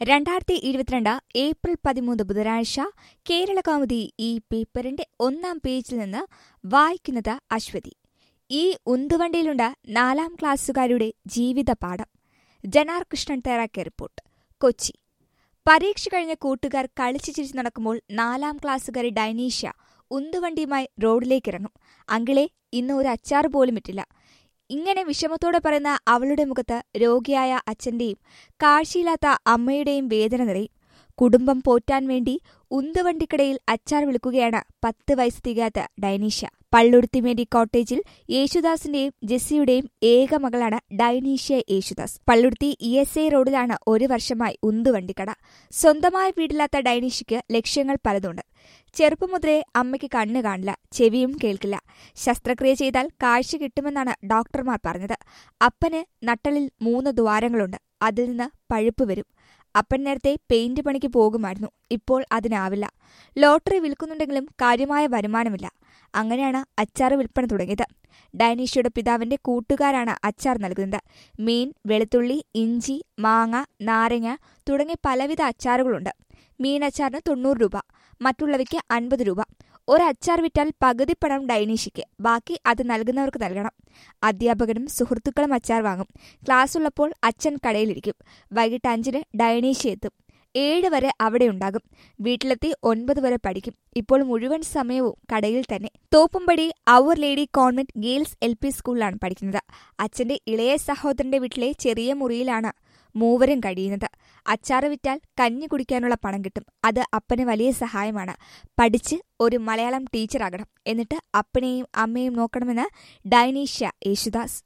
രണ്ടായിരത്തി ഇരുപത്തിരണ്ട് ഏപ്രിൽ പതിമൂന്ന് ബുധനാഴ്ച കേരള കൗമുദി ഈ പേപ്പറിന്റെ ഒന്നാം പേജിൽ നിന്ന് വായിക്കുന്നത് അശ്വതി ഈ ഉന്തുവണ്ടിയിലുണ്ട് നാലാം ക്ലാസ്സുകാരുടെ ജീവിത പാഠം ജനാർ കൃഷ്ണൻ തയ്യാറാക്കിയ റിപ്പോർട്ട് കൊച്ചി പരീക്ഷ കഴിഞ്ഞ കൂട്ടുകാർ കളിച്ചു ചിരിച്ചു നടക്കുമ്പോൾ നാലാം ക്ലാസ്സുകാരി ഡൈനീഷ്യ ഉന്തുവണ്ടിയുമായി റോഡിലേക്കിറങ്ങും അങ്കിളെ ഇന്ന് ഒരു അച്ചാർ പോലും ഇട്ടില്ല ഇങ്ങനെ വിഷമത്തോടെ പറയുന്ന അവളുടെ മുഖത്ത് രോഗിയായ അച്ഛന്റെയും കാഴ്ചയില്ലാത്ത അമ്മയുടെയും വേദന നിറയും കുടുംബം പോറ്റാൻ വേണ്ടി ഉന്തുവണ്ടിക്കടയിൽ അച്ചാർ വിളിക്കുകയാണ് പത്ത് വയസ്സ് തികയാത്ത ഡൈനീഷ്യ പള്ളുരുത്തിമേരി കോട്ടേജിൽ യേശുദാസിന്റെയും ജെസ്സിയുടെയും ഏക മകളാണ് Dyneshia Yesudas Palluruthy E S I റോഡിലാണ് ഒരു വർഷമായി ഉന്തുവണ്ടിക്കട സ്വന്തമായ വീടില്ലാത്ത ഡൈനീഷ്യയ്ക്ക് ലക്ഷ്യങ്ങൾ പലതുണ്ട് ചെറുപ്പം മുതലേ അമ്മയ്ക്ക് കണ്ണ് കാണില്ല ചെവിയും കേൾക്കില്ല ശസ്ത്രക്രിയ ചെയ്താൽ കാഴ്ച കിട്ടുമെന്നാണ് ഡോക്ടർമാർ പറഞ്ഞത് അപ്പന് നട്ടലിൽ മൂന്ന് ദ്വാരങ്ങളുണ്ട് അതിൽ നിന്ന് പഴുപ്പ് വരും അപ്പൻ നേരത്തെ പെയിന്റ് പണിക്ക് പോകുമായിരുന്നു ഇപ്പോൾ അതിനാവില്ല ലോട്ടറി വിൽക്കുന്നുണ്ടെങ്കിലും കാര്യമായ വരുമാനമില്ല അങ്ങനെയാണ് അച്ചാർ വിൽപ്പന തുടങ്ങിയത് ഡൈനീഷ്യയുടെ പിതാവിന്റെ കൂട്ടുകാരാണ് അച്ചാർ നൽകുന്നത് മീൻ വെളുത്തുള്ളി ഇഞ്ചി മാങ്ങ നാരങ്ങ തുടങ്ങിയ പലവിധ അച്ചാറുകളുണ്ട് മീൻ അച്ചാറിന് തൊണ്ണൂറ് രൂപ മറ്റുള്ളവയ്ക്ക് അൻപത് രൂപ ഒരു അച്ചാർ വിറ്റാൽ പകുതി പണം ഡൈനീഷ്യയ്ക്ക് ബാക്കി അത് നൽകുന്നവർക്ക് നൽകണം അധ്യാപകനും സുഹൃത്തുക്കളും അച്ചാർ വാങ്ങും ക്ലാസ് ഉള്ളപ്പോൾ അച്ഛൻ കടയിലിരിക്കും വൈകിട്ട് അഞ്ചിന് ഡൈനീഷ്യ എത്തും ഏഴ് വരെ അവിടെ ഉണ്ടാകും വീട്ടിലെത്തി ഒൻപത് വരെ പഠിക്കും ഇപ്പോൾ മുഴുവൻ സമയവും കടയിൽ തന്നെ തോപ്പുംപടി അവർ lady convent girls L P സ്കൂളിലാണ് പഠിക്കുന്നത് അച്ഛന്റെ ഇളയ സഹോദരന്റെ വീട്ടിലെ ചെറിയ മുറിയിലാണ് മൂവരും കഴിയുന്നത് അച്ചാറ് വിറ്റാൽ കഞ്ഞി കുടിക്കാനുള്ള പണം കിട്ടും അത് അപ്പന് വലിയ സഹായമാണ് പഠിച്ച് ഒരു മലയാളം ടീച്ചറാകണം എന്നിട്ട് അപ്പനെയും അമ്മയും നോക്കണമെന്ന് ഡൈനീഷ്യ യേശുദാസ്